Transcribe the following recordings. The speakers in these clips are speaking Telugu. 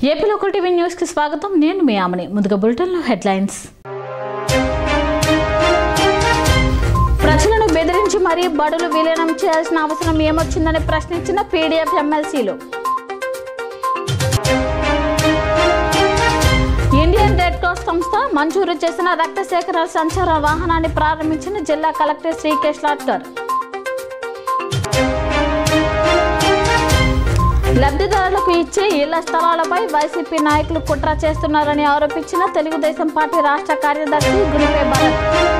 ఏపీలో ఒకటి టీవీ న్యూస్ కి స్వాగతం నేను మీ ఆమని ముందుగా బులెటిన్లో హెడ్లైన్స్ ప్రజలను బెదిరించి మరీ బడులు విలీనం చేయాల్సిన అవసరం ఏమొచ్చిందని ప్రశ్నించిన పీడీఎఫ్ ఎమ్మెల్సీలు ఇండియన్ రెడ్ క్రాస్ సంస్థ మంజూరు చేసిన రక్త సేకరణ సంచార వాహనాన్ని ప్రారంభించిన జిల్లా కలెక్టర్ శ్రీకేష్ లాట్కర్ లబ్ధిదారులకు ఇచ్చే ఇళ్ల స్థలాలపై వైసీపీ నాయకులు కుట్ర చేస్తున్నారని ఆరోపించిన తెలుగుదేశం పార్టీ రాష్ట్ర కార్యదర్శి గురిపే భరత్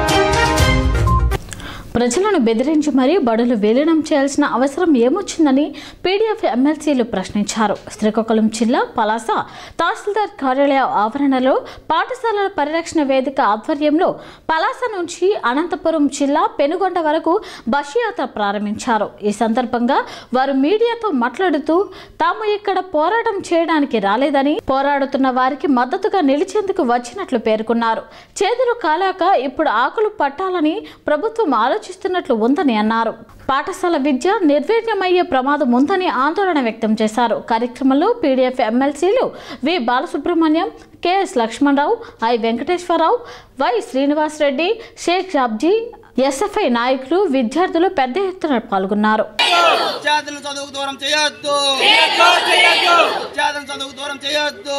ప్రజలను బెదిరించి మరీ బడులు విలీనం చేయాల్సిన అవసరం ఏమొచ్చిందని పీడీఎఫ్ ఎమ్మెల్సీలు ప్రశ్నించారు శ్రీకాకుళం జిల్లా పలాస తహసీల్దార్ కార్యాలయ ఆవరణలో పాఠశాలల పరిరక్షణ వేదిక ఆధ్వర్యంలో పలాస నుంచి అనంతపురం జిల్లా పెనుగొండ వరకు బస్సు యాత్ర ప్రారంభించారు ఈ సందర్భంగా వారు మీడియాతో మాట్లాడుతూ తాము ఇక్కడ పోరాటం చేయడానికి రాలేదని పోరాడుతున్న వారికి మద్దతుగా నిలిచేందుకు వచ్చినట్లు పేర్కొన్నారు చేతులు కాలాక ఇప్పుడు ఆకులు పట్టాలని ప్రభుత్వం ఆలోచిస్తున్నట్లు ఉందని అన్నారు పాఠశాల విద్య నిర్వీర్యమయ్యే ప్రమాదం ఉందని ఆందోళన వ్యక్తం చేశారు కార్యక్రమంలో పీడీఎఫ్ ఎమ్మెల్సీలు V Balasubrahmanyam KS Lakshmana Rao I Venkateswara Rao Y Srinivasa Reddy Shaik Jabji SFI నాయకులు విద్యార్థులు పెద్ద ఎత్తున పాల్గొన్నారు విద్యార్థులను చదువుకు దూరం చేయొద్దు విద్యార్థులను చదువుకు దూరం చేయొద్దు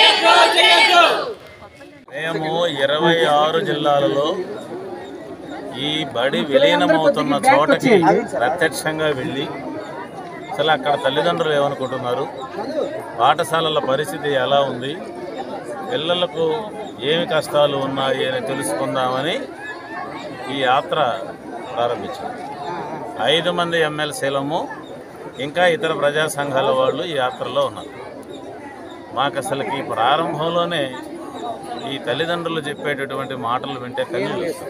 మేము ఇరవై ఆరు జిల్లాలలో ఈ బడి విలీనమవుతున్న చోటకి ప్రత్యక్షంగా వెళ్ళి అసలు అక్కడ తల్లిదండ్రులు ఏమనుకుంటున్నారు పాఠశాలల పరిస్థితి ఎలా ఉంది పిల్లలకు ఏమి కష్టాలు ఉన్నాయి అని తెలుసుకుందామని ఈ యాత్ర ప్రారంభించాం ఐదు మంది ఎమ్మెల్సీలము ఇంకా ఇతర ప్రజా సంఘాల వాళ్ళు ఈ యాత్రలో ఉన్నారు మాకు అసలుకి ప్రారంభంలోనే ఈ తల్లిదండ్రులు చెప్పేటటువంటి మాటలు వింటే కన్నీళ్ళు వస్తాయి.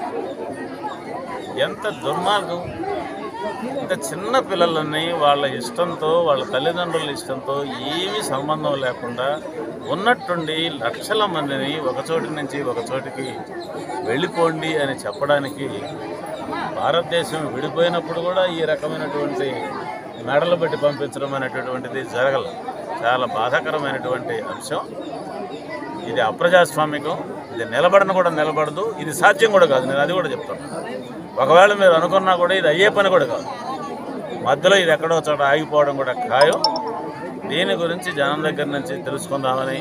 ఎంత దుర్మార్గం ఇంత చిన్న పిల్లలని వాళ్ళ ఇష్టంతో వాళ్ళ తల్లిదండ్రుల ఇష్టంతో ఏమీ సంబంధం లేకుండా ఉన్నట్టుండి లక్షల మందిని ఒక చోటి నుంచి ఒక చోటికి వెళ్ళిపోండి అని చెప్పడానికి భారతదేశం విడిపోయినప్పుడు కూడా ఈ రకమైనటువంటి మెడలు పెట్టి పంపించడం అనేటటువంటిది జరగల చాలా బాధాకరమైనటువంటి అంశం ఇది అప్రజాస్వామికం ఇది నిలబడను కూడా నిలబడదు ఇది సాధ్యం కూడా కాదు నేను అది కూడా చెప్తాను ఒకవేళ మీరు అనుకున్నా కూడా ఇది అయ్యే పని కూడా కాదు మధ్యలో ఇది ఎక్కడో చోట ఆగిపోవడం కూడా ఖాయం దీని గురించి జనం దగ్గర నుంచి తెలుసుకుందామని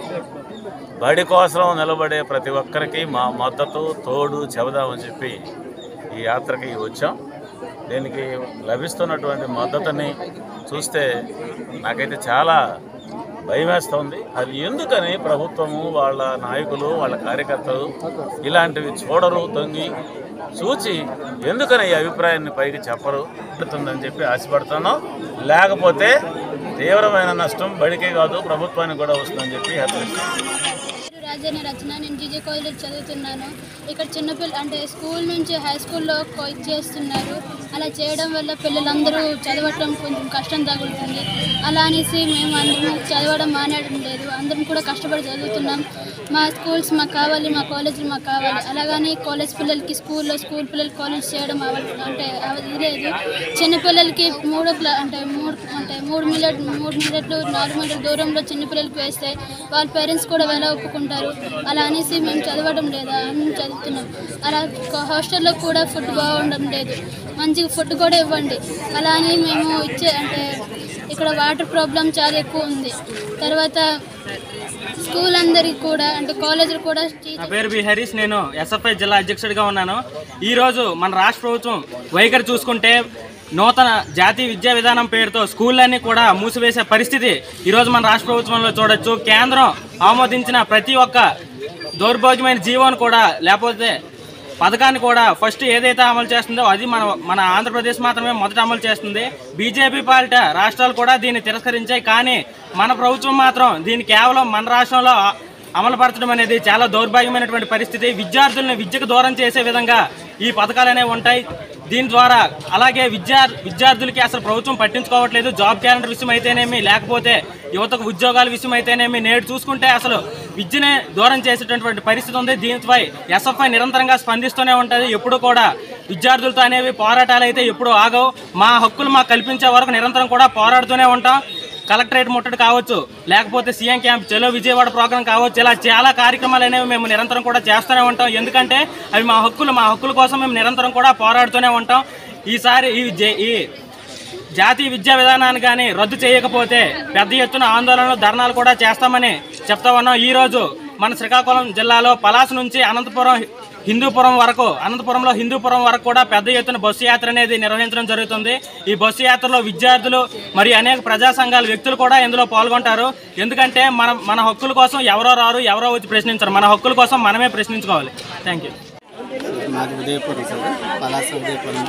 బడి కోసం నిలబడే ప్రతి ఒక్కరికి మా మద్దతు తోడు చెబుదామని చెప్పి ఈ యాత్రకి వచ్చాం దీనికి లభిస్తున్నటువంటి మద్దతుని చూస్తే నాకైతే చాలా భయం వేస్తుంది అది ఎందుకని ప్రభుత్వము వాళ్ళ నాయకులు వాళ్ళ కార్యకర్తలు ఇలాంటివి చూడరు తొంగి చూచి ఎందుకని ఈ అభిప్రాయాన్ని పైకి చెప్పరు పెడుతుందని చెప్పి ఆశపడుతున్నాం లేకపోతే తీవ్రమైన నష్టం బడికే కాదు ప్రభుత్వానికి కూడా వస్తుందని చెప్పి హెచ్చరిస్తున్నాం పేరు రాజాని రచన నేను జీజే కాలేజ్ చదువుతున్నాను ఇక్కడ చిన్నపిల్ల అంటే స్కూల్ నుంచి హై స్కూల్లో ఇది చేస్తున్నారు అలా చేయడం వల్ల పిల్లలందరూ చదవటం కొంచెం కష్టం తగులుతుంది అలా అనేసి మేము అందరం చదవడం మానేయడం లేదు అందరం కూడా కష్టపడి చదువుతున్నాం మా స్కూల్స్ మాకు కావాలి మా కాలేజీలు మాకు కావాలి అలాగని కాలేజ్ పిల్లలకి స్కూల్లో స్కూల్ పిల్లలు కాలేజ్ చేయడం అవ- అంటే అది లేదు చిన్నపిల్లలకి మూడు ప్ల- అంటే మూడు అంటే మూడు మిల్లెట్ మూడు మిల్లెట్లు నాలుగు మీటర్ దూరంలో చిన్నపిల్లలకి వేస్తే వాళ్ళ పేరెంట్స్ కూడా ఎలా ఒప్పుకుంటారు అలా అనేసి మేము చదవడం లేదా మేము చదువుతున్నాం అలా ఒక హాస్టల్లో కూడా ఫుడ్ బాగుండడం లేదు మంచిగా ఫుడ్ కూడా ఇవ్వండి అలా అని మేము ఇచ్చే అంటే ఇక్కడ వాటర్ ప్రాబ్లం చాలా ఎక్కువ ఉంది తర్వాత స్కూల్ అందరికి కూడా అంటే కాలేజీలు కూడా నా పేరు బి హరీష్ నేను ఎస్ఎఫ్ఐ జిల్లా అధ్యక్షుడిగా ఉన్నాను ఈరోజు మన రాష్ట్ర ప్రభుత్వం వైఖరి చూసుకుంటే నూతన జాతీయ విద్యా విధానం పేరుతో స్కూళ్ళన్నీ కూడా మూసివేసే పరిస్థితి ఈరోజు మన రాష్ట్ర ప్రభుత్వంలో చూడొచ్చు కేంద్రం ఆమోదించిన ప్రతి ఒక్క దౌర్భాగ్యమైన జీవోను కూడా లేకపోతే పథకాన్ని కూడా ఫస్ట్ ఏదైతే అమలు చేస్తుందో అది మన మన ఆంధ్రప్రదేశ్ మాత్రమే మొదట అమలు చేస్తుంది బీజేపీ పాలిట రాష్ట్రాలు కూడా దీన్ని తిరస్కరించాయి కానీ మన ప్రభుత్వం మాత్రం దీన్ని కేవలం మన రాష్ట్రంలో అమలుపరచడం అనేది చాలా దౌర్భాగ్యమైనటువంటి పరిస్థితి విద్యార్థులను విద్యకు దూరం చేసే విధంగా ఈ పథకాలు అనేవి ఉంటాయి దీని ద్వారా అలాగే విద్యా విద్యార్థులకి అసలు ప్రభుత్వం పట్టించుకోవట్లేదు జాబ్ క్యాలెండర్ విషయం అయితేనేమి లేకపోతే యువతకు ఉద్యోగాల విషయం అయితేనేమి నేడు చూసుకుంటే అసలు విద్యనే దూరం చేసేటటువంటి పరిస్థితి ఉంది దీనిపై ఎస్ఎఫ్ఐ నిరంతరంగా స్పందిస్తూనే ఉంటుంది ఎప్పుడు కూడా విద్యార్థులతో అనేవి పోరాటాలు అయితే ఎప్పుడు ఆగవు మా హక్కులు మాకు కల్పించే వరకు నిరంతరం కూడా పోరాడుతూనే ఉంటాం కలెక్టరేట్ ముట్టడి కావచ్చు లేకపోతే సీఎం క్యాంప్ చెలో విజయవాడ ప్రోగ్రాం కావచ్చు ఇలా చాలా కార్యక్రమాలు అనేవి మేము నిరంతరం కూడా చేస్తూనే ఉంటాం ఎందుకంటే అవి మా హక్కులు మా హక్కుల కోసం మేము నిరంతరం కూడా పోరాడుతూనే ఉంటాం ఈసారి ఈ జే- ఈ జాతీయ విద్యా విధానాన్ని కానీ రద్దు చేయకపోతే పెద్ద ఎత్తున ఆందోళనలు ధర్నాలు కూడా చేస్తామని చెప్తా ఉన్నాం ఈ రోజు మన శ్రీకాకుళం జిల్లాలో పలాస నుంచి అనంతపురం హిందూపురం వరకు అనంతపురంలో హిందూపురం వరకు కూడా పెద్ద ఎత్తున బస్సు యాత్ర అనేది నిర్వహించడం జరుగుతుంది ఈ బస్సు యాత్రలో విద్యార్థులు మరియు అనేక ప్రజా సంఘాల వ్యక్తులు కూడా ఇందులో పాల్గొంటారు ఎందుకంటే మన మన హక్కుల కోసం ఎవరో రారు ఎవరో వచ్చి ప్రశ్నించరు మన హక్కుల కోసం మనమే ప్రశ్నించుకోవాలి థ్యాంక్ యూ మాది ఉదయపురం సార్ పలాస ఉదయపురం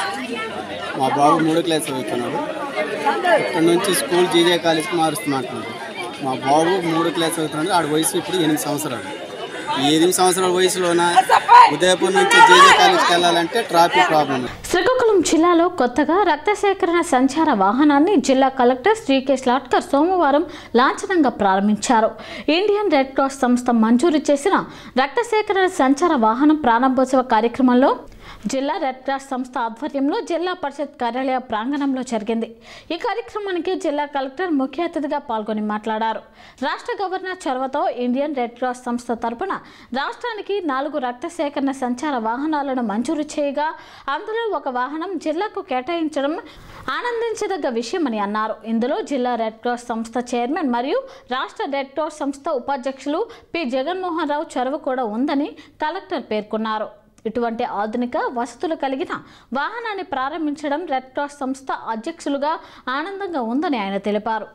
మా బాబు మూడో క్లాస్ చదువుతున్నాడు ఇక్కడ నుంచి స్కూల్ జీజే కాలేజ్కి మారుస్తున్నట్టున్నాడు మా బాబు మూడో క్లాస్ చదువుతున్నాడు ఆడ వయసు ఇప్పుడు ఎనిమిది సంవత్సరాలు ఈ ఎనిమిది సంవత్సరాల వయసులోన ఉదయపురం నుంచి జీజే కాలేజ్కి వెళ్ళాలంటే ట్రాఫిక్ ప్రాబ్లం శ్రీకాకుళం జిల్లాలో కొత్తగా రక్త సేకరణ సంచార వాహనాన్ని జిల్లా కలెక్టర్ శ్రీకేష్ లాట్కర్ సోమవారం లాంఛనంగా ప్రారంభించారు ఇండియన్ రెడ్ క్రాస్ సంస్థ మంజూరు చేసిన రక్త సేకరణ సంచార వాహనం ప్రారంభోత్సవ కార్యక్రమంలో జిల్లా రెడ్ క్రాస్ సంస్థ ఆధ్వర్యంలో జిల్లా పరిషత్ కార్యాలయ ప్రాంగణంలో జరిగింది ఈ కార్యక్రమానికి జిల్లా కలెక్టర్ ముఖ్య అతిథిగా పాల్గొని మాట్లాడారు రాష్ట్ర గవర్నర్ చొరవతో ఇండియన్ రెడ్ క్రాస్ సంస్థ తరపున రాష్ట్రానికి నాలుగు రక్త సేకరణ సంచార వాహనాలను మంజూరు చేయగా అందులో ఒక వాహనం జిల్లాకు కేటాయించడం ఆనందించదగ్గ విషయమని అన్నారు ఇందులో జిల్లా రెడ్ క్రాస్ సంస్థ చైర్మన్ మరియు రాష్ట్ర రెడ్ క్రాస్ సంస్థ ఉపాధ్యక్షులు పి జగన్మోహన్ రావు చొరవ కూడా ఉందని కలెక్టర్ పేర్కొన్నారు ఇటువంటి ఆధునిక వసతులు కలిగిన వాహనాన్ని ప్రారంభించడం రెడ్ క్రాస్ సంస్థ అధ్యక్షులుగా ఆనందంగా ఉందని ఆయన తెలిపారు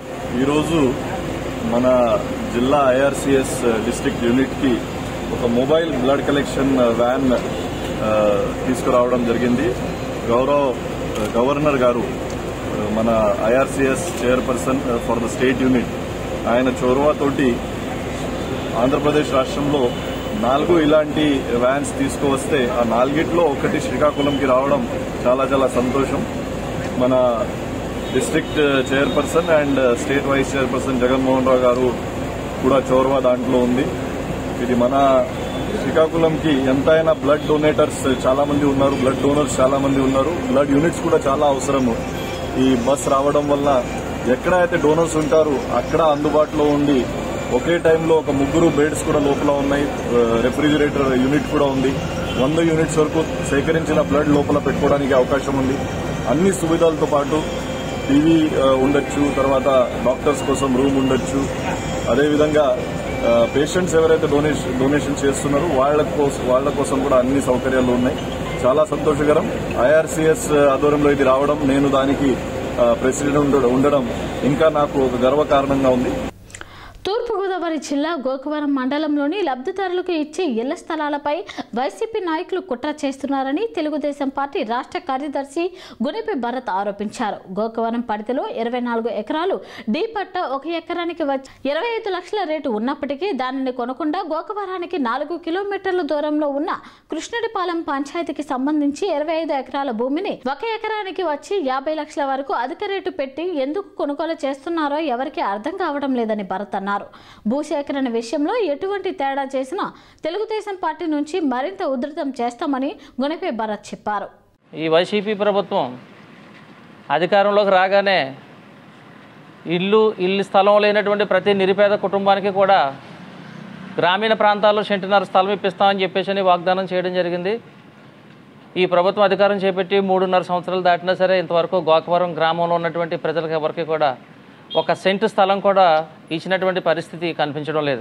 ఈరోజు మన జిల్లా ఐఆర్సిఎస్ డిస్ట్రిక్ట్ యూనిట్కి ఒక మొబైల్ బ్లడ్ కలెక్షన్ వ్యాన్ ఆ, తీసుకురావడం జరిగింది గౌరవ్ గవర్నర్ గారు ఆ, మన IRCS chairperson for the state unit ఆయన చొరవతోటి ఆంధ్రప్రదేశ్ రాష్ట్రంలో నాలుగు ఇలాంటి వ్యాన్స్ తీసుకువస్తే ఆ నాలుగిట్లో ఒకటి శ్రీకాకుళంకి రావడం చాలా చాలా సంతోషం మన district chairperson and state vice chairperson Jaganmohan Rao గారు కూడా చోర్వా దాంట్లో ఉంది ఇది మన శ్రీకాకుళంకి ఎంతైనా బ్లడ్ డొనేటర్స్ చాలా మంది ఉన్నారు బ్లడ్ డోనర్స్ చాలా మంది ఉన్నారు బ్లడ్ యూనిట్స్ కూడా చాలా అవసరము ఈ బస్ రావడం వల్ల ఎక్కడైతే డోనర్స్ ఉంటారు అక్కడ అందుబాటులో ఉండి ఒకే టైంలో ఒక ముగ్గురు బెడ్స్ కూడా లోపల ఉన్నాయి రెఫ్రిజిరేటర్ యూనిట్ కూడా ఉంది వంద యూనిట్స్ వరకు సేకరించిన బ్లడ్ లోపల పెట్టుకోవడానికి అవకాశం ఉంది అన్ని సువిధాలతో పాటు టీవీ ఆ, ఉండొచ్చు తర్వాత డాక్టర్స్ కోసం రూమ్ ఉండొచ్చు అదేవిధంగా పేషెంట్స్ ఎవరైతే డొనేషన్ డొనేషన్ చేస్తున్నారో వాళ్ళ కోసం వాళ్ళ కోసం కూడా అన్ని సౌకర్యాలు ఉన్నాయి చాలా సంతోషకరం ఐఆర్సీఎస్ ఆధ్వర్యంలో ఇది రావడం నేను దానికి ప్రెసిడెంట్ ఉండ- ఉండడం ఇంకా నాకు ఒక గర్వకారణంగా ఉంది తూర్పుగోదావరి జిల్లా గోకవరం మండలంలోని లబ్ధిదారులకు ఇచ్చే ఇళ్ల స్థలాలపై వైసీపీ నాయకులు కుట్ర చేస్తున్నారని తెలుగుదేశం పార్టీ రాష్ట్ర కార్యదర్శి గునిపి భరత్ ఆరోపించారు గోకవరం పరిధిలో ఇరవై నాలుగు ఎకరాలు డీ పట్ట ఒక ఎకరానికి వచ్చి ఇరవై ఐదు లక్షల రేటు ఉన్నప్పటికీ దానిని కొనకుండా గోకవరానికి నాలుగు కిలోమీటర్ల దూరంలో ఉన్న కృష్ణుడిపాలెం పంచాయతీకి సంబంధించి ఇరవై ఐదు ఎకరాల భూమిని ఒక ఎకరానికి వచ్చి యాభై లక్షల వరకు అధిక రేటు పెట్టి ఎందుకు కొనుగోలు చేస్తున్నారో ఎవరికీ అర్థం కావడం లేదని భరత్ అన్నారు భూసేకరణ విషయంలో ఎటువంటి తేడా చేసినా తెలుగుదేశం పార్టీ నుంచి మరింత ఉధృతం చేస్తామని గుణపే భరత్ చెప్పారు ఈ వైసీపీ ప్రభుత్వం అధికారంలోకి రాగానే ఇల్లు ఇల్లు స్థలం లేనటువంటి ప్రతి నిరుపేద కుటుంబానికి కూడా గ్రామీణ ప్రాంతాల్లో సెంటున్నర స్థలం ఇప్పిస్తామని చెప్పేసి అని వాగ్దానం చేయడం జరిగింది ఈ ప్రభుత్వం అధికారం చేపట్టి మూడున్నర సంవత్సరాలు దాటినా సరే ఇంతవరకు గోకవరం గ్రామంలో ఉన్నటువంటి ప్రజలకు ఎవరికి కూడా ఒక సెంటు స్థలం కూడా ఇచ్చినటువంటి పరిస్థితి కనిపించడం లేదు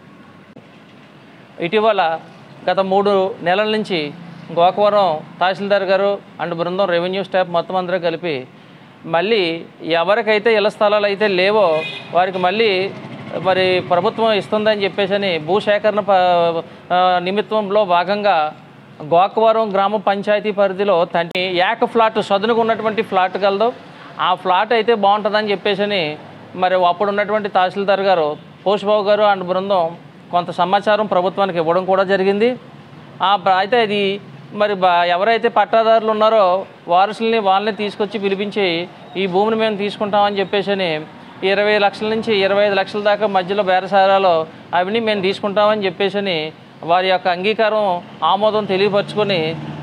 ఇటీవల గత మూడు నెలల నుంచి గోకవరం తహసీల్దార్ గారు అండ్ బృందం రెవెన్యూ స్టాఫ్ మొత్తం అందరూ కలిపి మళ్ళీ ఎవరికైతే ఇళ్ల స్థలాలు అయితే లేవో వారికి మళ్ళీ మరి ప్రభుత్వం ఇస్తుందని చెప్పేసి అని భూసేకరణ ప ఆ, నిమిత్తంలో భాగంగా గోకవరం గ్రామ పంచాయతీ పరిధిలో తండ్రి ఏక ఫ్లాట్ సదునుకు ఉన్నటువంటి ఫ్లాట్ కలదు ఆ ఫ్లాట్ అయితే బాగుంటుందని చెప్పేసి అని మరి అప్పుడు ఉన్నటువంటి తహసీల్దార్ గారు పోషబాబు గారు అండ్ బృందం కొంత సమాచారం ప్రభుత్వానికి ఇవ్వడం కూడా జరిగింది ఆ ప్ర- అయితే అది మరి బ- ఎవరైతే పట్టాదారులు ఉన్నారో వారసుల్ని వాళ్ళని తీసుకొచ్చి పిలిపించి ఈ భూమిని మేము తీసుకుంటామని చెప్పేసి అని ఇరవై లక్షల నుంచి ఇరవై ఐదు లక్షల దాకా మధ్యలో బేరసారాలో అవన్నీ మేము తీసుకుంటామని చెప్పేసి అని వారి యొక్క అంగీకారం ఆమోదం తెలియపరుచుకొని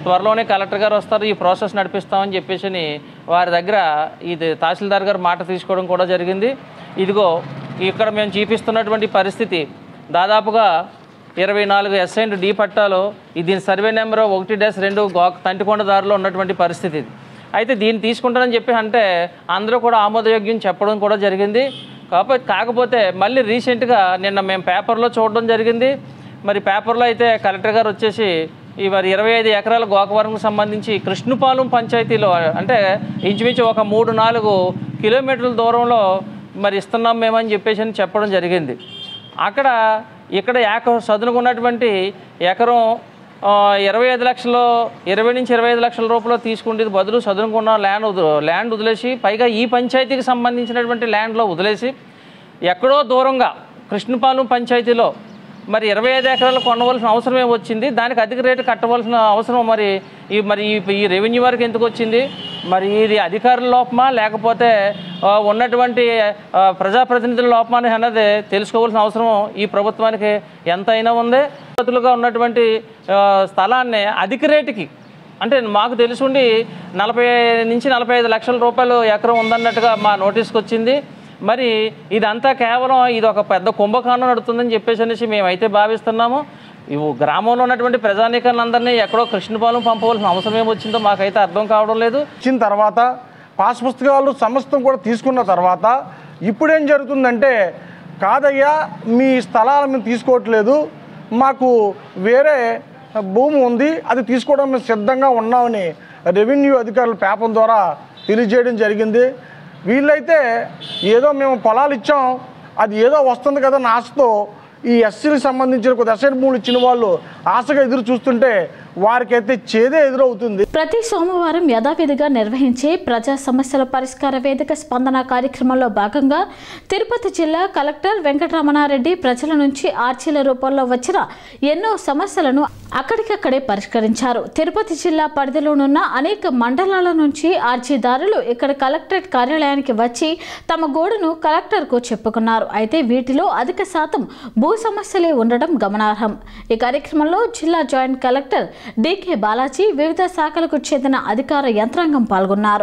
త్వరలోనే కలెక్టర్ గారు వస్తారు ఈ ప్రాసెస్ నడిపిస్తామని చెప్పేసి అని వారి దగ్గర ఇది తహసీల్దార్ గారు మాట తీసుకోవడం కూడా జరిగింది ఇదిగో ఇక్కడ మేము చూపిస్తున్నటువంటి పరిస్థితి దాదాపుగా ఇరవై నాలుగు ఎస్ అండ్ డి పట్టాలు ఈ దీని సర్వే నెంబర్ ఒకటి డాష్ రెండు గోక తంటికొండ దారిలో ఉన్నటువంటి పరిస్థితి ఇది అయితే దీన్ని తీసుకుంటానని చెప్పి అంటే అందరూ కూడా ఆమోదయోగ్యం చెప్పడం కూడా జరిగింది కాకపోతే కాకపోతే మళ్ళీ రీసెంట్గా నిన్న మేము పేపర్లో చూడడం జరిగింది మరి పేపర్లో అయితే కలెక్టర్ గారు వచ్చేసి ఈ మరి ఇరవై ఐదు ఎకరాల గోకవరంకు సంబంధించి కృష్ణపాలెం పంచాయతీలో అంటే ఇంచుమించు ఒక మూడు నాలుగు కిలోమీటర్ల దూరంలో మరి ఇస్తున్నాం మేమని చెప్పేసి అని చెప్పడం జరిగింది అక్కడ ఇక్కడ ఏక చదునుకున్నటువంటి ఎకరం ఆ, ఇరవై ఐదు లక్షలు ఇరవై నుంచి ఇరవై ఐదు లక్షల రూపాయలు తీసుకుంటే బదులు చదువుకున్న ల్యాండ్ వదు ల్యాండ్ వదిలేసి పైగా ఈ పంచాయతీకి సంబంధించినటువంటి ల్యాండ్లో వదిలేసి ఎక్కడో దూరంగా కృష్ణపాలెం పంచాయతీలో మరి ఇరవై ఐదు ఎకరాలు కొనవలసిన అవసరం ఏమి వచ్చింది దానికి అధిక రేటు కట్టవలసిన అవసరం మరి ఈ మరి ఈ- ఈ రెవెన్యూ వరకు ఎందుకు వచ్చింది మరి ఇది అధికారుల లోపమా లేకపోతే ఆ, ఉన్నటువంటి ఆ, ప్రజాప్రతినిధుల లోపమా అని అన్నది తెలుసుకోవాల్సిన అవసరం ఈ ప్రభుత్వానికి ఎంతైనా ఉంది తులుగా ఉన్నటువంటి ఆ, స్థలాన్ని అధిక రేటుకి అంటే మాకు తెలుసుండి నలభై నుంచి నలభై ఐదు లక్షల రూపాయలు ఎకరం ఉందన్నట్టుగా మా నోటీస్కి వచ్చింది మరి ఇదంతా కేవలం ఇది ఒక పెద్ద కుంభకాండం నడుతుందని చెప్పేసి అనేసి మేమైతే భావిస్తున్నాము ఇవి గ్రామంలో ఉన్నటువంటి ప్రజానీకాలందరినీ ఎక్కడో కృష్ణపాలెం పంపవలసిన అవసరం ఏమొచ్చిందో మాకైతే అర్థం కావడం లేదు ఇచ్చిన తర్వాత పాస్ పుస్తకాలు సమస్తం కూడా తీసుకున్న తర్వాత ఇప్పుడేం జరుగుతుందంటే కాదయ్యా మీ స్థలాలు మేము తీసుకోవట్లేదు మాకు వేరే భూమి ఉంది అది తీసుకోవడం మేము సిద్ధంగా ఉన్నామని రెవెన్యూ అధికారుల పేపర్ ద్వారా తెలియజేయడం జరిగింది వీళ్ళైతే ఏదో మేము పొలాలు ఇచ్చాం అది ఏదో వస్తుంది కదా అని ఆశతో ఈ ఎస్సీలకు సంబంధించిన కొద్ది అసైన్ భూములు ఇచ్చిన వాళ్ళు ఆశగా ఎదురు చూస్తుంటే వారికైతే చేదే ఎదురవుతుంది ప్రతి సోమవారం యథావిధిగా నిర్వహించే ప్రజా సమస్యల పరిష్కార వేదిక స్పందన కార్యక్రమంలో భాగంగా తిరుపతి జిల్లా కలెక్టర్ వెంకటరమణారెడ్డి ప్రజల నుంచి ఆర్చీల రూపంలో వచ్చిన ఎన్నో సమస్యలను అక్కడికక్కడే పరిష్కరించారు తిరుపతి జిల్లా పరిధిలోనున్న అనేక మండలాల నుంచి ఆర్జీదారులు ఇక్కడ కలెక్టరేట్ కార్యాలయానికి వచ్చి తమ గోడును కలెక్టర్కు చెప్పుకున్నారు అయితే వీటిలో అధిక శాతం భూ సమస్యలే ఉండడం గమనార్హం ఈ కార్యక్రమంలో జిల్లా జాయింట్ కలెక్టర్ డికే బాలాజీ వివిధ శాఖలకు చెందిన అధికార యంత్రాంగం పాల్గొన్నారు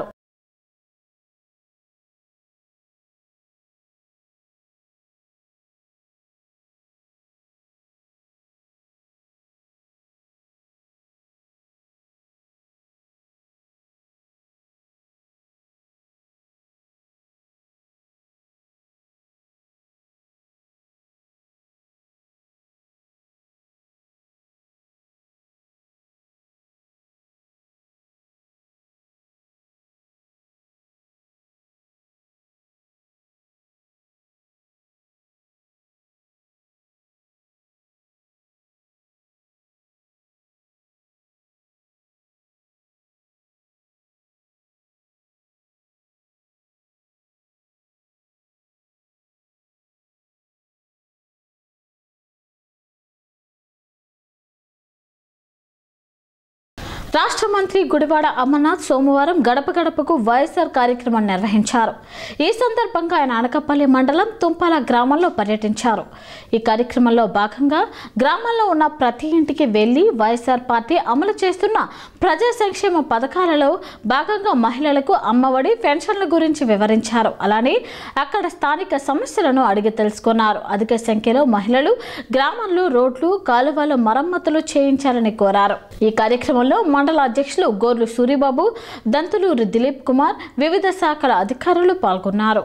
రాష్ట్ర మంత్రి గుడివాడ అమర్నాథ్ సోమవారం గడప గడపకు వైఎస్ఆర్ కార్యక్రమం నిర్వహించారు ఈ సందర్భంగా ఆయన అనకపల్లి మండలం తుంపాల గ్రామంలో పర్యటించారు ఈ కార్యక్రమంలో భాగంగా గ్రామంలో ఉన్న ప్రతి ఇంటికి వెళ్లి వైఎస్ఆర్ పార్టీ అమలు చేస్తున్న ప్రజా సంక్షేమ పథకాలలో భాగంగా మహిళలకు అమ్మఒడి పెన్షన్ల గురించి వివరించారు అలానే అక్కడ స్థానిక సమస్యలను అడిగి తెలుసుకున్నారు అధిక సంఖ్యలో మహిళలు గ్రామంలో రోడ్లు కాలువలు మరమ్మతులు చేయించాలని కోరారు ఈ కార్యక్రమంలో మండల అధ్యక్షులు గోర్లు సూరిబాబు దంతులూరు దిలీప్ కుమార్ వివిధ శాఖల అధికారులు పాల్గొన్నారు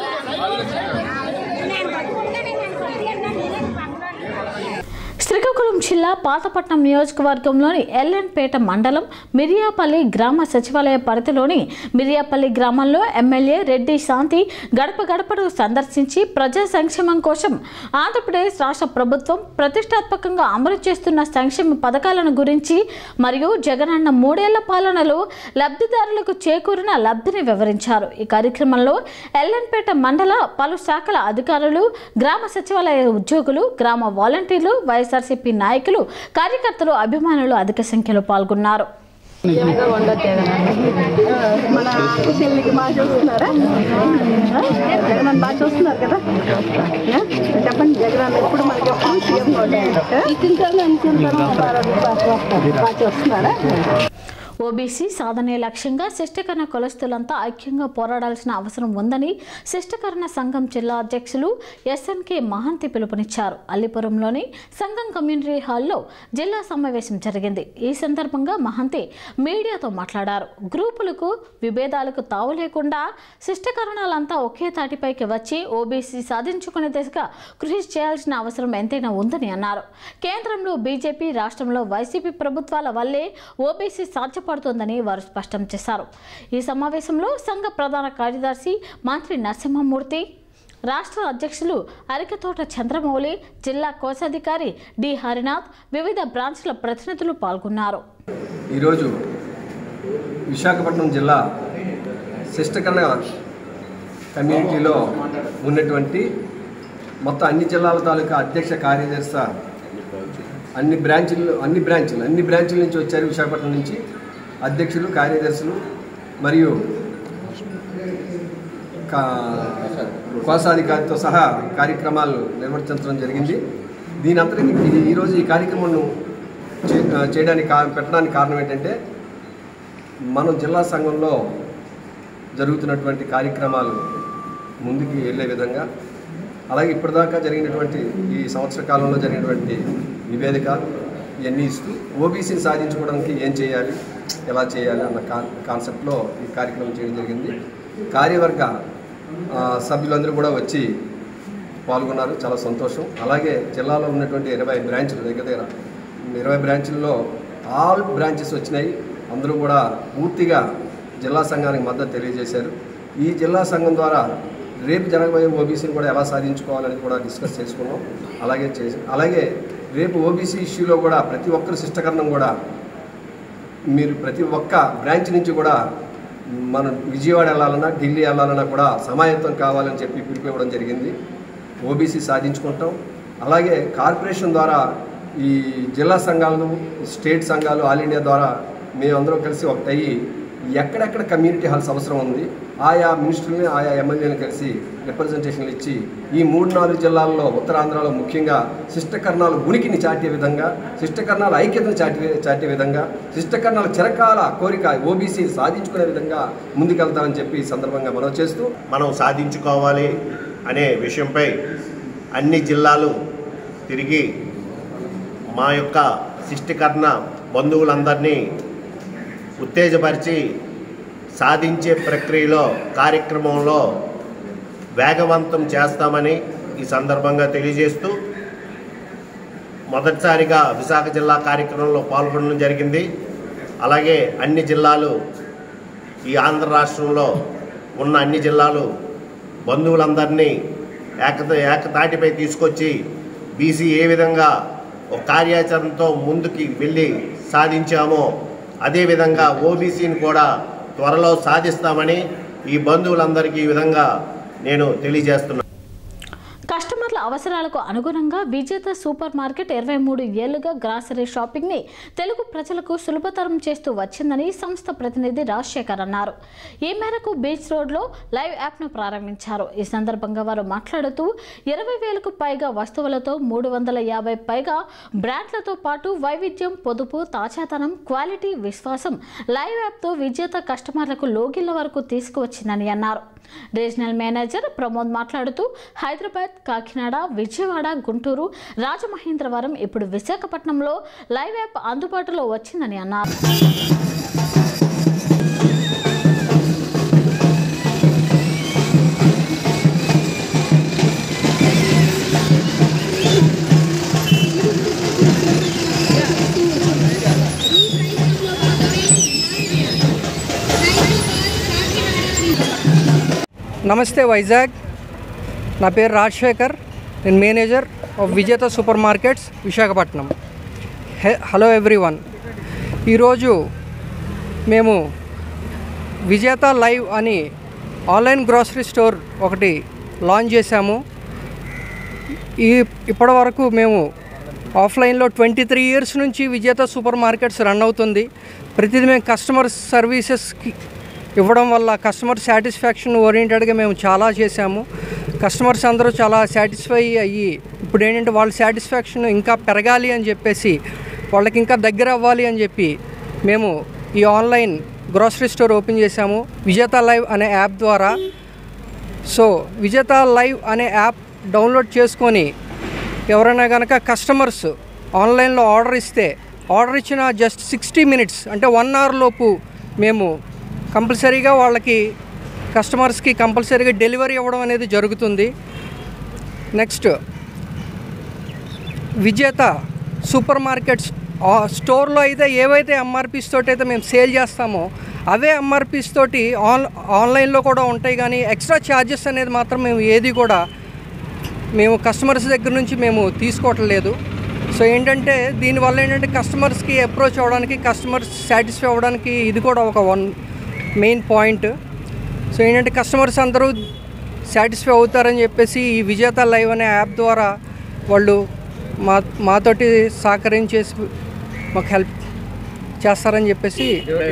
శ్రీకాకుళం శ్రీకాకుళం జిల్లా పాతపట్నం నియోజకవర్గంలోని ఎల్ఎన్పేట మండలం మిరియాపల్లి గ్రామ సచివాలయ పరిధిలోని మిరియాపల్లి గ్రామంలో ఎమ్మెల్యే రెడ్డి శాంతి గడప గడపను సందర్శించి ప్రజా సంక్షేమం కోసం ఆంధ్రప్రదేశ్ రాష్ట్ర ప్రభుత్వం ప్రతిష్టాత్మకంగా అమలు చేస్తున్న సంక్షేమ పథకాలను గురించి మరియు జగనన్న మూడేళ్ల పాలనలో లబ్ధిదారులకు చేకూరిన లబ్ధిని వివరించారు ఈ కార్యక్రమంలో ఎల్ఎన్పేట మండల పలు శాఖల అధికారులు గ్రామ సచివాలయ ఉద్యోగులు గ్రామ వాలంటీర్లు వైఎస్ఆర్సీపీ నాయకులు కార్యకర్తలు అభిమానులు అధిక సంఖ్యలో పాల్గొన్నారు మన చెల్లికి బాగా చూస్తున్నారా జగన్ బాగా చూస్తున్నారు కదా ఆ? చెప్పండి జగన్ ఎప్పుడు మనకి ఎప్పుడు సీఎం ఇచ్చిన బాగా చూస్తున్నారా ఓబీసీ సాధనే లక్ష్యంగా శిష్టకరణ కులస్తులంతా ఐక్యంగా పోరాడాల్సిన అవసరం ఉందని శిష్టకరణ సంఘం జిల్లా అధ్యక్షులు ఎస్ఎన్కే మహంతి పిలుపునిచ్చారు అల్లిపురంలోని సంఘం కమ్యూనిటీ హాల్లో జిల్లా సమావేశం జరిగింది ఈ సందర్భంగా మహంతి మీడియాతో మాట్లాడారు గ్రూపులకు విభేదాలకు తావు లేకుండా శిష్టకరణాలంతా ఒకే తాటిపైకి వచ్చి ఓబీసీ సాధించుకునే దిశగా కృషి చేయాల్సిన అవసరం ఎంతైనా ఉందని అన్నారు కేంద్రంలో బీజేపీ రాష్ట్రంలో వైసీపీ ప్రభుత్వాల వల్లే ఓబీసీ సాధ్యపడుతోందని వారు స్పష్టం చేశారు ఈ సమావేశంలో సంఘ ప్రధాన కార్యదర్శి మంత్రి నరసింహమూర్తి రాష్ట్ర అధ్యక్షులు అరికతోట చంద్రమౌళి జిల్లా కోశాధికారి డి హరినాథ్ వివిధ బ్రాంచ్ల ప్రతినిధులు పాల్గొన్నారు ఈరోజు విశాఖపట్నం జిల్లా శిష్టకరణ కమ్యూనిటీలో ఉన్నటువంటి మొత్తం అన్ని జిల్లాల తాలూకా అధ్యక్ష కార్యదర్శి అన్ని బ్రాంచీలు అన్ని బ్రాంచీలు అన్ని బ్రాంచీల నుంచి వచ్చారు విశాఖపట్నం నుంచి అధ్యక్షులు కార్యదర్శులు మరియు కా- కోశాధికారితో సహా కార్యక్రమాలు నిర్వర్తించడం జరిగింది దీని అంతటికి ఇది ఈరోజు ఈ కార్యక్రమం చేయడానికి కా- పెట్టడానికి కారణం ఏంటంటే మనం జిల్లా సంఘంలో జరుగుతున్నటువంటి కార్యక్రమాలు ముందుకు వెళ్ళే విధంగా అలాగే ఇప్పటిదాకా జరిగినటువంటి ఈ సంవత్సర కాలంలో జరిగినటువంటి నివేదిక ఇవన్నీ ఇస్తూ ఓబీసీని సాధించుకోవడానికి ఏం చేయాలి ఎలా చేయాలి అన్న కాన్ కాన్సెప్ట్లో ఈ కార్యక్రమం చేయడం జరిగింది కార్యవర్గ ఆ, సభ్యులందరూ కూడా వచ్చి పాల్గొన్నారు చాలా సంతోషం అలాగే జిల్లాలో ఉన్నటువంటి ఇరవై బ్రాంచ్లు దగ్గర దగ్గర ఇరవై బ్రాంచుల్లో ఆల్ బ్రాంచెస్ వచ్చినాయి అందరూ కూడా పూర్తిగా జిల్లా సంఘానికి మద్దతు తెలియజేశారు ఈ జిల్లా సంఘం ద్వారా రేపు జరగబోయే ఓబీసీని కూడా ఎలా సాధించుకోవాలని కూడా డిస్కస్ చేసుకున్నాం అలాగే చేసి అలాగే రేపు ఓబీసీ ఇష్యూలో కూడా ప్రతి ఒక్కరు శిష్టకరణం కూడా మీరు ప్రతి ఒక్క బ్రాంచ్ నుంచి కూడా మనం విజయవాడ వెళ్ళాలన్నా ఢిల్లీ వెళ్ళాలన్నా కూడా సమాయత్తం కావాలని చెప్పి పిలుపు ఇవ్వడం జరిగింది ఓబీసీ సాధించుకుంటాం అలాగే కార్పొరేషన్ ద్వారా ఈ జిల్లా సంఘాలు స్టేట్ సంఘాలు ఆల్ ఇండియా ద్వారా మేమందరం కలిసి ఒకటయ్యి ఎక్కడెక్కడ కమ్యూనిటీ హాల్స్ అవసరం ఉంది ఆయా మినిస్టర్ని ఆయా ఎమ్మెల్యేని కలిసి రిప్రజెంటేషన్లు ఇచ్చి ఈ మూడు నాలుగు జిల్లాల్లో ఉత్తరాంధ్రలో ముఖ్యంగా శిష్టకర్ణాలు ఉనికిని చాటే విధంగా శిష్టకర్ణాల ఐక్యతను చాటి చాటే విధంగా శిష్టకర్ణాల చిరకాల కోరిక ఓబీసీ సాధించుకునే విధంగా ముందుకెళ్తామని చెప్పి ఈ సందర్భంగా మనం చేస్తూ మనం సాధించుకోవాలి అనే విషయంపై అన్ని జిల్లాలు తిరిగి మా యొక్క శిష్టికరణ బంధువులందరినీ ఉత్తేజపరిచి సాధించే ప్రక్రియలో కార్యక్రమంలో వేగవంతం చేస్తామని ఈ సందర్భంగా తెలియజేస్తూ మొదటిసారిగా విశాఖ జిల్లా కార్యక్రమంలో పాల్గొనడం జరిగింది అలాగే అన్ని జిల్లాలు ఈ ఆంధ్ర రాష్ట్రంలో ఉన్న అన్ని జిల్లాలు బంధువులందరినీ ఏక ఏకతాటిపై తీసుకొచ్చి బీసీ ఏ విధంగా ఒక కార్యాచరణతో ముందుకి వెళ్ళి సాధించామో అదేవిధంగా ఓబీసీని కూడా త్వరలో సాధిస్తామని ఈ బంధువులందరికీ ఈ విధంగా నేను తెలియజేస్తున్నాను కస్టమర్ల అవసరాలకు అనుగుణంగా విజేత సూపర్ మార్కెట్ ఇరవై మూడు ఏళ్లుగా గ్రాసరీ షాపింగ్ ని తెలుగు ప్రజలకు సులభతరం చేస్తూ వచ్చిందని సంస్థ ప్రతినిధి రాజశేఖర్ అన్నారు ఈ మేరకు బీచ్ రోడ్లో లైవ్ యాప్ను ప్రారంభించారు ఈ సందర్భంగా వారు మాట్లాడుతూ ఇరవై వేలకు పైగా వస్తువులతో మూడు వందల యాభై పైగా బ్రాండ్లతో పాటు వైవిధ్యం పొదుపు తాజాతనం క్వాలిటీ విశ్వాసం లైవ్ యాప్తో విజేత కస్టమర్లకు లోగిళ్ల వరకు తీసుకువచ్చిందని అన్నారు రీజనల్ మేనేజర్ ప్రమోద్ మాట్లాడుతూ హైదరాబాద్ కాకినాడ విజయవాడ గుంటూరు రాజమహేంద్రవరం ఇప్పుడు విశాఖపట్నంలో లైవ్ యాప్ అందుబాటులో వచ్చిందని అన్నారు నమస్తే వైజాగ్ నా పేరు రాజశేఖర్ నేను manager of Vijetha super markets Visakhapatnam hey hello everyone ఈరోజు మేము విజేత లైవ్ అని ఆన్లైన్ గ్రాసరీ స్టోర్ ఒకటి లాంచ్ చేశాము ఈ ఇప్పటి వరకు మేము ఆఫ్లైన్లో ట్వంటీ త్రీ ఇయర్స్ నుంచి విజేత సూపర్ మార్కెట్స్ రన్ అవుతుంది ప్రతిదీ మేము కస్టమర్ సర్వీసెస్కి ఇవ్వడం వల్ల కస్టమర్ సాటిస్ఫాక్షన్ ఓరియంటెడ్గా మేము చాలా చేశాము కస్టమర్స్ అందరూ చాలా సాటిస్ఫై అయ్యి ఇప్పుడు ఏంటంటే వాళ్ళ సాటిస్ఫాక్షన్ ఇంకా పెరగాలి అని చెప్పేసి వాళ్ళకి ఇంకా దగ్గర అవ్వాలి అని చెప్పి మేము ఈ ఆన్లైన్ గ్రాసరీ స్టోర్ ఓపెన్ చేశాము విజేత లైవ్ అనే యాప్ ద్వారా సో విజేత లైవ్ అనే యాప్ డౌన్లోడ్ చేసుకొని ఎవరైనా కనుక కస్టమర్స్ ఆన్లైన్లో ఆర్డర్ ఇస్తే ఆర్డర్ ఇచ్చిన జస్ట్ సిక్స్టీ మినిట్స్ అంటే వన్ అవర్ లోపు మేము కంపల్సరీగా వాళ్ళకి కస్టమర్స్కి కంపల్సరీగా డెలివరీ ఇవ్వడం అనేది జరుగుతుంది నెక్స్ట్ విజేత సూపర్ మార్కెట్స్ ఆ స్టోర్లో అయితే ఏవైతే ఎంఆర్పీస్ తోటి అయితే మేము సేల్ చేస్తామో అవే ఎంఆర్పీస్ తోటి ఆన్ ఆన్లైన్లో కూడా ఉంటాయి కానీ ఎక్స్ట్రా ఛార్జెస్ అనేది మాత్రం మేము ఏది కూడా మేము కస్టమర్స్ దగ్గర నుంచి మేము తీసుకోవటం లేదు సో ఏంటంటే దీనివల్ల ఏంటంటే కస్టమర్స్కి అప్రోచ్ అవ్వడానికి కస్టమర్స్ సాటిస్ఫై అవ్వడానికి ఇది కూడా ఒక వన్ మెయిన్ పాయింట్ సో ఏంటంటే కస్టమర్స్ అందరూ సాటిస్ఫై అవుతారని చెప్పేసి ఈ విజేత లైవ్ అనే యాప్ ద్వారా వాళ్ళు మా మాతోటి సహకరించేసి మాకు హెల్ప్ చేస్తారని చెప్పేసి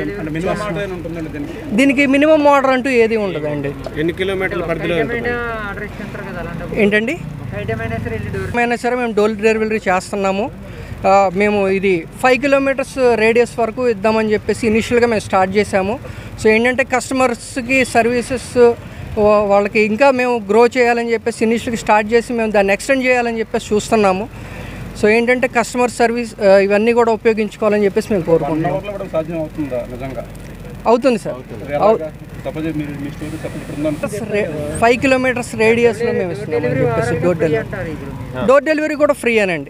దీనికి మినిమం ఆర్డర్ అంటూ ఏది ఉండదండి ఎన్ని కిలోమీటర్ల పరిధిలో ఉంటుంది ఏంటండి అయినా సరే మేము డోర్ డెలివరీ చేస్తున్నాము ఆ, మేము ఇది ఫైవ్ కిలోమీటర్స్ రేడియస్ వరకు ఇద్దామని చెప్పేసి ఇనిషియల్గా మేము స్టార్ట్ చేసాము సో ఏంటంటే కస్టమర్స్కి సర్వీసెస్ వాళ్ళకి ఇంకా మేము గ్రో చేయాలని చెప్పేసి ఇనిషియల్గా స్టార్ట్ చేసి మేము దాన్ని ఎక్స్టెండ్ చేయాలని చెప్పేసి చూస్తున్నాము సో ఏంటంటే కస్టమర్ సర్వీస్ ఆ, ఇవన్నీ కూడా ఉపయోగించుకోవాలని చెప్పేసి మేము కోరుకుంటున్నాము అవర్లో కూడా సాధ్యం అవుతుందా నిజంగా అవుతుంది సార్ అవు- సపోజ్ మీరు మీ స్టోరీ సపోజ్ ఇక్కడ ఉందంటే రే- ఫైవ్ కిలోమీటర్స్ రేడియస్లో మేము ఇస్తున్నామని చెప్పేసి డోర్ డెలివరీ డోర్ డెలివరీ కూడా ఫ్రీ అనండి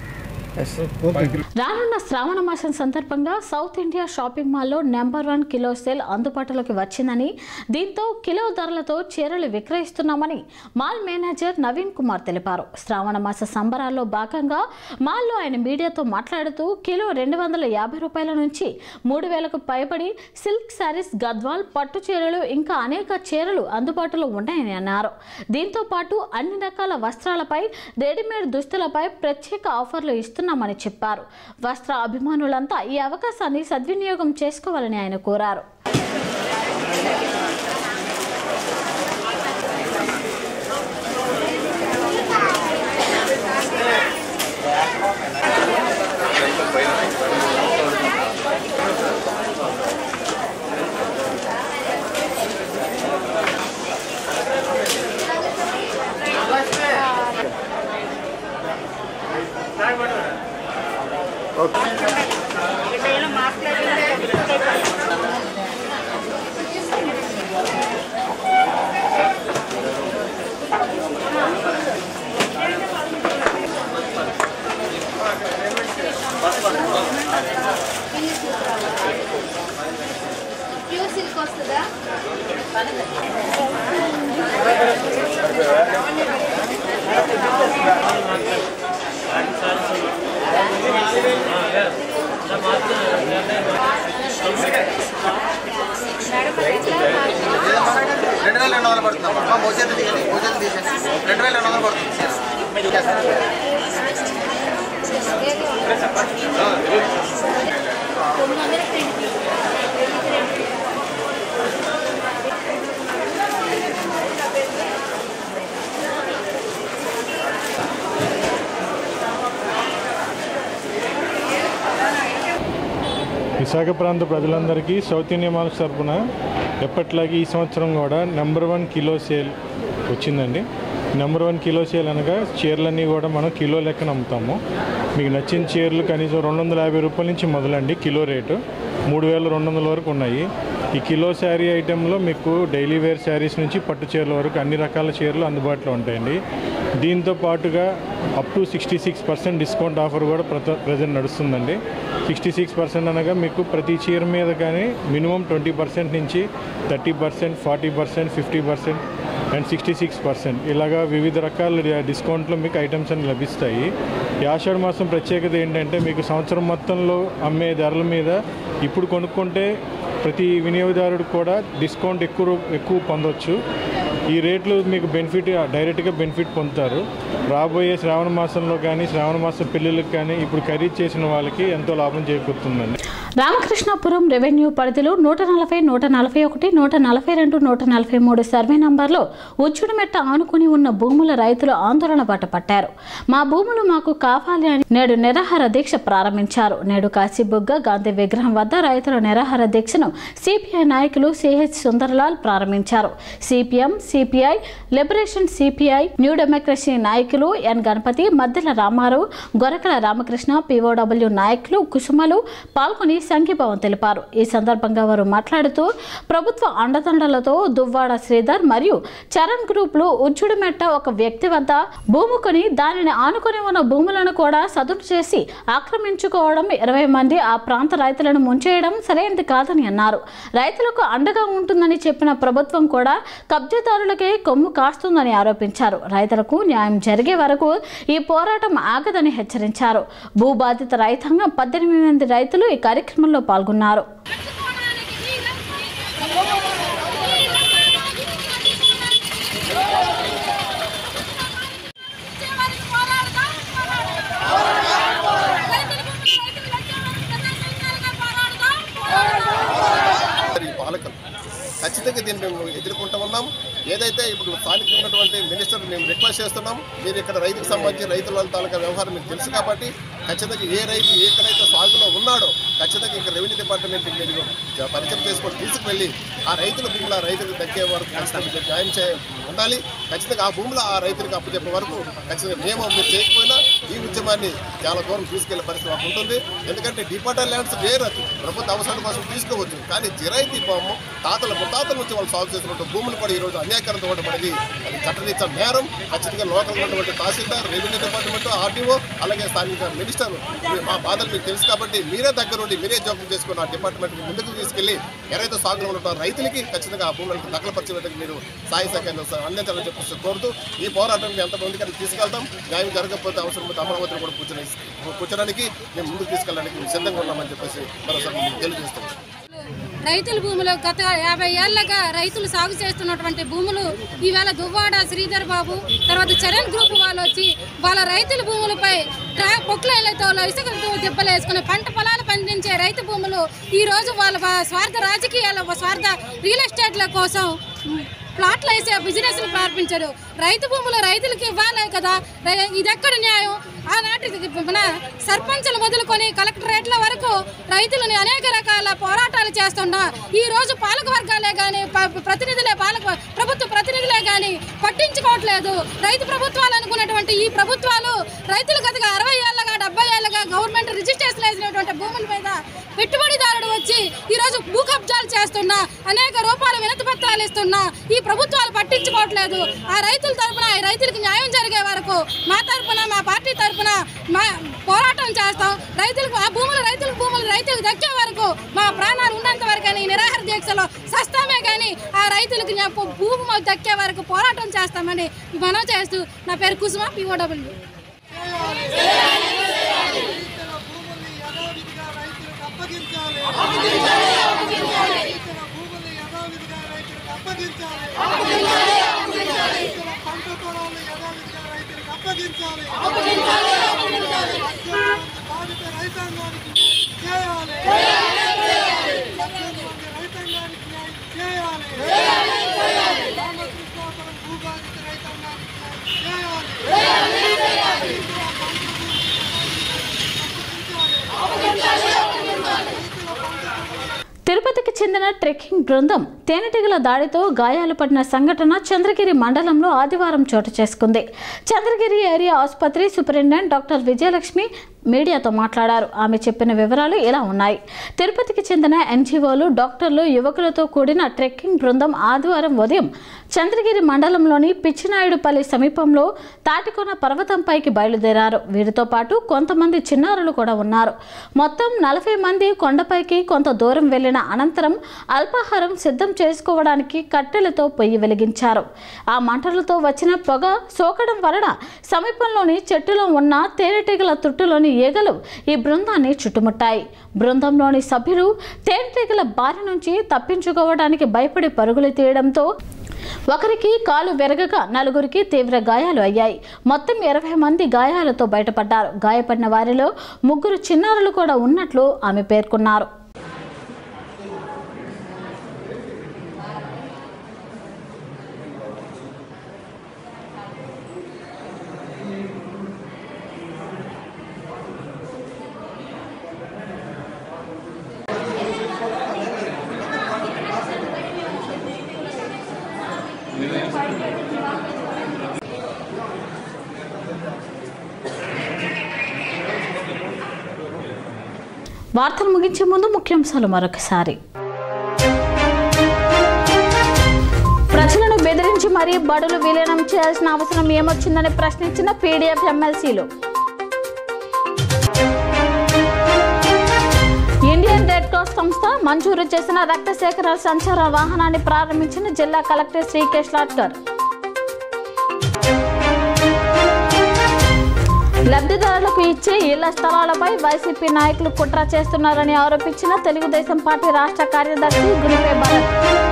రానున్న శ్రావణ మాసం సందర్భంగా సౌత్ ఇండియా షాపింగ్ మాల్లో నెంబర్ వన్ కిలో సేల్ అందుబాటులోకి వచ్చిందని దీంతో కిలో ధరలతో చీరలు విక్రయిస్తున్నామని మాల్ మేనేజర్ నవీన్ కుమార్ తెలిపారు శ్రావణ మాస సంబరాల్లో భాగంగా మాల్లో ఆయన మీడియాతో మాట్లాడుతూ కిలో రెండు వందల యాభై రూపాయల నుంచి మూడు వేలకు పైబడి సిల్క్ శారీస్ గద్వాల్ పట్టు చీరలు ఇంకా అనేక చీరలు అందుబాటులో ఉన్నాయని అన్నారు దీంతో పాటు అన్ని రకాల వస్త్రాలపై రెడీమేడ్ దుస్తులపై ప్రత్యేక ఆఫర్లు ఇస్తున్నామని చెప్పారు వస్త్ర అభిమానులంతా ఈ అవకాశాన్ని సద్వినియోగం చేసుకోవాలని ఆయన కోరారు ప్యూర్ సిల్క్ వస్తుందా రెండు వేల రెండు వందలు పడుతుంది అమ్మా మోసేది తీయండి మోసేది తీసేయండి రెండు వేల రెండు వందలు పడుతుంది విశాఖ ప్రాంత ప్రజలందరికీ సౌత్ ఇండియా మాల్స్ తరపున ఎప్పట్లాగే ఈ సంవత్సరం కూడా నెంబర్ వన్ కిలో సేల్ వచ్చిందండి నెంబర్ వన్ కిలో సేల్ అనగా చీరలన్నీ కూడా మనం కిలో లెక్కన అమ్ముతాము మీకు నచ్చిన చీరలు కనీసం రెండు వందల యాభై రూపాయల నుంచి మొదలండి కిలో రేటు మూడు వేల రెండు వందల వరకు ఉన్నాయి ఈ కిలో శారీ ఐటెంలో మీకు డైలీ వేర్ శారీస్ నుంచి పట్టు చీరల వరకు అన్ని రకాల చీరలు అందుబాటులో ఉంటాయండి దీంతో పాటుగా up to sixty six percent discount offer కూడా ప్రత ప్రజెంట్ నడుస్తుందండి సిక్స్టీ సిక్స్ పర్సెంట్ అనగా మీకు ప్రతి చీర మీద కానీ మినిమం ట్వంటీ పర్సెంట్ నుంచి thirty percent forty percent fifty percent and sixty six percent ఇలాగా వివిధ రకాల డిస్కౌంట్లు మీకు ఐటమ్స్ అన్ని లభిస్తాయి ఈ ఆషాఢ మాసం ప్రత్యేకత ఏంటంటే మీకు సంవత్సరం మొత్తంలో అమ్మే ధరల మీద ఇప్పుడు కొనుక్కుంటే ప్రతి వినియోగదారుడు కూడా డిస్కౌంట్ ఎక్కువ రూ- ఎక్కువ పొందొచ్చు ఈ రేట్లు మీకు బెనిఫిట్ డైరెక్ట్గా బెనిఫిట్ పొందుతారు రాబోయే శ్రావణ మాసంలో కానీ శ్రావణ మాసం పిల్లలకు కానీ ఇప్పుడు ఖరీదు చేసిన వాళ్ళకి ఎంతో లాభం చేకూరుతుందండి రామకృష్ణాపురం రెవెన్యూ పరిధిలో నూట నలభై నూట నలభై ఒకటి నూట నలభై రెండు నూట నలభై మూడు సర్వే నంబర్లో ఉచ్చుడుమెట్ట ఆనుకుని ఉన్న భూముల రైతులు ఆందోళన బాట పట్టారు మా భూములు మాకు కావాలి అని నేడు నిరాహార దీక్ష ప్రారంభించారు నేడు కాశీబుగ్గ గాంధీ విగ్రహం వద్ద రైతుల నిరాహార దీక్షను సిపిఐ నాయకులు సిహెచ్ సుందర్లాల్ ప్రారంభించారు CPM CPI liberation CPI new democracy నాయకులు ఎన్ గణపతి మద్దెల రామారావు గొరకల రామకృష్ణ పిఓడబ్ల్యూ నాయకులు కుసుమలు పాల్గొని సంఘీభావం తెలిపారు ఈ సందర్భంగా వారు మాట్లాడుతూ ప్రభుత్వ అండదండలతో దువ్వాడ శ్రీధర్ మరియు చరణ్ గ్రూపులు ఉచ్చుడుమెట్ట ఒక వ్యక్తి వద్ద భూమి కొని దానిని ఆనుకొని ఉన్న భూములను కూడా సదును చేసి ఆక్రమించుకోవడం ఇరవై మంది ఆ ప్రాంత రైతులను ముంచేయడం సరైనది కాదని అన్నారు రైతులకు అండగా ఉంటుందని చెప్పిన ప్రభుత్వం కూడా కబ్జాదారులకే కొమ్ము కాస్తుందని ఆరోపించారు రైతులకు న్యాయం జరిగే వరకు ఈ పోరాటం ఆగదని హెచ్చరించారు భూబాధిత రైతాంగం పద్దెనిమిది మంది రైతులు ఈ కార్యక్రమంలో పాల్గొన్నారు ఈ పాలకులు ఖచ్చితంగా దీన్ని మేము ఎదుర్కొంటూ ఉన్నాం ఏదైతే ఇప్పుడు స్థానికంగా ఉన్నటువంటి మినిస్టర్ మేము రిక్వెస్ట్ చేస్తున్నాం మీరు ఇక్కడ రైతుకు సంబంధించి రైతుల తాలూకా వ్యవహారం మీకు తెలుసు కాబట్టి ఖచ్చితంగా ఏ రైతు ఎక్కడైతే సాగులో ఉన్నాడో ఖచ్చితంగా ఇక్కడ రెవెన్యూ డిపార్ట్మెంట్ మీరు పరిచయం చేసుకొని తీసుకువెళ్ళి ఆ రైతుల భూములు ఆ రైతులకు దక్కే వరకు ఖచ్చితంగా మీరు న్యాయం చే ఉండాలి ఖచ్చితంగా ఆ భూములు ఆ రైతులకు అప్పచెప్పే వరకు ఖచ్చితంగా నియమం మీరు చేయకపోయినా ఈ ఉద్యమాన్ని చాలా దూరం తీసుకెళ్లే పరిస్థితి మాకు ఉంటుంది ఎందుకంటే డిపార్టల్ ల్యాండ్స్ వేరు అది ప్రభుత్వ అవసరాల కోసం తీసుకోవచ్చు కానీ జిరైతీ పాము తాతల ముత్తాతల నుంచి వాళ్ళు సాగు చేసినటువంటి భూములు కూడా ఈరోజు అన్యాయకరంతో పడింది అది చట్టరీత్యా నేరం ఖచ్చితంగా లోకల్ ఉన్నటువంటి తహసీల్దార్ రెవెన్యూ డిపార్ట్మెంట్ ఆర్డీఓ అలాగే స్థానిక మినిస్టర్ మీ- మా బాధలు మీకు తెలుసు కాబట్టి మీరే దగ్గరుండి మీరే జోక్యం చేసుకుని ఆ డిపార్ట్మెంట్ ముందుకు తీసుకెళ్లి ఎవరైతే సాగులో ఉంటారో రైతులకి ఖచ్చితంగా ఆ భూములను దఖలపరిచేందుకు మీరు సాయ సహాయాన్ని అందించాలని చెప్పేసి కోరుతూ ఈ పోరాటానికి ఎంతమంది కానీ తీసుకెళ్తాం న్యాయం జరగకపోతే అవసరం పోతే అమరావతిని కూడా కూర్చొని కూర్చోడానికి మేము ముందుకు తీసుకెళ్ళడానికి మేము సిద్ధంగా ఉన్నామని చెప్పేసి మరోసారి మీకు తెలియజేస్తాం రైతుల భూములు గత యాభై ఏళ్లగా రైతులు సాగు చేస్తున్నటువంటి భూములు ఈవేళ దువ్వాడ శ్రీధర్ బాబు తర్వాత చరణ్ గ్రూప్ వాళ్ళు వచ్చి వాళ్ళ రైతుల భూములపై ట్రా పొక్కులతో ఇసుకలతో దెబ్బలు వేసుకుని పంట పొలాలు పండించే రైతు భూములు ఈ రోజు వాళ్ళ వా- స్వార్థ రాజకీయాల స్వార్థ రియల్ ఎస్టేట్ల కోసం ప్లాట్లు వేసే బిజినెస్ ప్రారంభించారు రైతు భూములు రైతులకు ఇవ్వాలి కదా రై- ఇది ఎక్కడ న్యాయం ఆనాటి మన సర్పంచులు మొదలుకొని కలెక్టరేట్ల వరకు రైతులని అనేక రకాల పోరాటాలు చేస్తున్నా ఈ రోజు పాలక వర్గాలే కానీ ప్రతినిధులే పాలక ప్రభుత్వ ప్రతినిధులే కానీ పట్టించుకోవట్లేదు రైతు ప్రభుత్వాలు అనుకున్నటువంటి ఈ ప్రభుత్వాలు రైతులు గతగా అరవై ఏళ్ళగా డెబ్బై ఏళ్ళగా గవర్నమెంట్ రిజిస్ట్రేషన్ వేసినటువంటి భూముల మీద పెట్టుబడిదారుడు వచ్చి ఈ రోజు భూ కబ్జాలు చేస్తున్నా అనేక రూపాయల వినతి పత్రాలు ఇస్తున్నా ఈ ప్రభుత్వాలు పట్టించుకోవట్లేదు ఆ రైతుల తరపున ఈ రైతులకు న్యాయం జరిగే వరకు మా తరపున మా పార్టీ తరపున మా పోరాటం చేస్తాం రైతులకు ఆ భూములు రైతుల భూములు రైతులకు దక్కే వరకు మా ప్రాణాలు ఉన్నంత వరకు ఈ నిరాహార దీక్షలో సస్తామే కానీ ఆ రైతులకు న్యా- భూమి మాకు దక్కే వరకు పోరాటం చేస్తామని మనం చేస్తూ నా పేరు కుసుమ పిఓడబ్ల్యూ తిరుపతికి చెందిన ట్రెక్కింగ్ బృందం తేనెటీగల దాడితో గాయాలు పడిన సంఘటన చంద్రగిరి మండలంలో ఆదివారం చోటు చేసుకుంది చంద్రగిరి ఏరియా ఆసుపత్రి సూపరింటెండెంట్ డాక్టర్ విజయలక్ష్మి మీడియాతో మాట్లాడారు ఆమె చెప్పిన వివరాలు ఇలా ఉన్నాయి తిరుపతికి చెందిన ఎన్జీఓలు డాక్టర్లు యువకులతో కూడిన ట్రెక్కింగ్ బృందం ఆదివారం ఉదయం చంద్రగిరి మండలంలోని పిచ్చినాయుడుపల్లి సమీపంలో తాటికొన పర్వతంపైకి బయలుదేరారు వీరితో పాటు కొంతమంది చిన్నారులు కూడా ఉన్నారు మొత్తం నలభై మంది కొండపైకి కొంత దూరం వెళ్లిన అనంతరం అనంతరం అల్పాహారం సిద్ధం చేసుకోవడానికి కట్టెలతో పొయ్యి వెలిగించారు ఆ మంటలతో వచ్చిన పొగ సోకడం వలన సమీపంలోని చెట్టులో ఉన్న తేనెటీగల తుట్టులోని ఈగలు ఈ బృందాన్ని చుట్టుముట్టాయి బృందంలోని సభ్యులు తేనెటీగల బారి నుంచి తప్పించుకోవడానికి భయపడి పరుగులు తీయడంతో ఒకరికి కాలు విరగగా నలుగురికి తీవ్ర గాయాలు అయ్యాయి మొత్తం ఇరవై మంది గాయాలతో బయటపడ్డారు గాయపడిన వారిలో ముగ్గురు చిన్నారులు కూడా ఉన్నట్లు ఆమె పేర్కొన్నారు వార్తలు ముగించే ముందు ముఖ్యాంశాలు మరొకసారి ప్రజలను బెదిరించి మరీ బడులు విలీనం చేయాల్సిన అవసరం ఏమొచ్చిందని ప్రశ్నించిన పీడీఎఫ్ ఎమ్మెల్సీలు ఇండియన్ రెడ్ క్రాస్ సంస్థ మంజూరు చేసిన రక్త సేకరణ సంచార వాహనాన్ని ప్రారంభించిన జిల్లా కలెక్టర్ శ్రీకేష్ లాట్కర్ లబ్ధిదారులకు ఇచ్చే ఇళ్ల స్థలాలపై వైసీపీ నాయకులు కుట్ర చేస్తున్నారని ఆరోపించిన తెలుగుదేశం పార్టీ రాష్ట్ర కార్యదర్శి గురిపే భరత్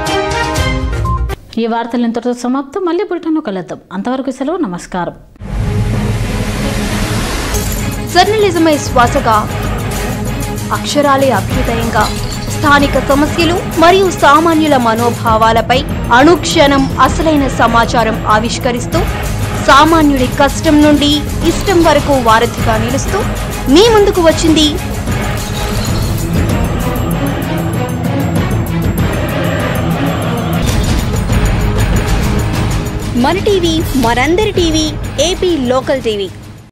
ఈ వార్తలు ఇంతటితో సమాప్తం మళ్ళీ బులెటిన్లో కలుద్దాం అంతవరకు సెలవు నమస్కారం జర్నలిజమే శ్వాసగా అక్షరాలే అభ్యుదయంగా స్థానిక సమస్యలు మరియు సామాన్యుల మనోభావాలపై అనుక్షణం అసలైన సమాచారం ఆవిష్కరిస్తూ సామాన్యుడి కష్టం నుండి ఇష్టం వరకు వారధిగా నిలుస్తూ మీ ముందుకు వచ్చింది మన టీవీ మనందరి టీవీ ఏపీ లోకల్ టీవీ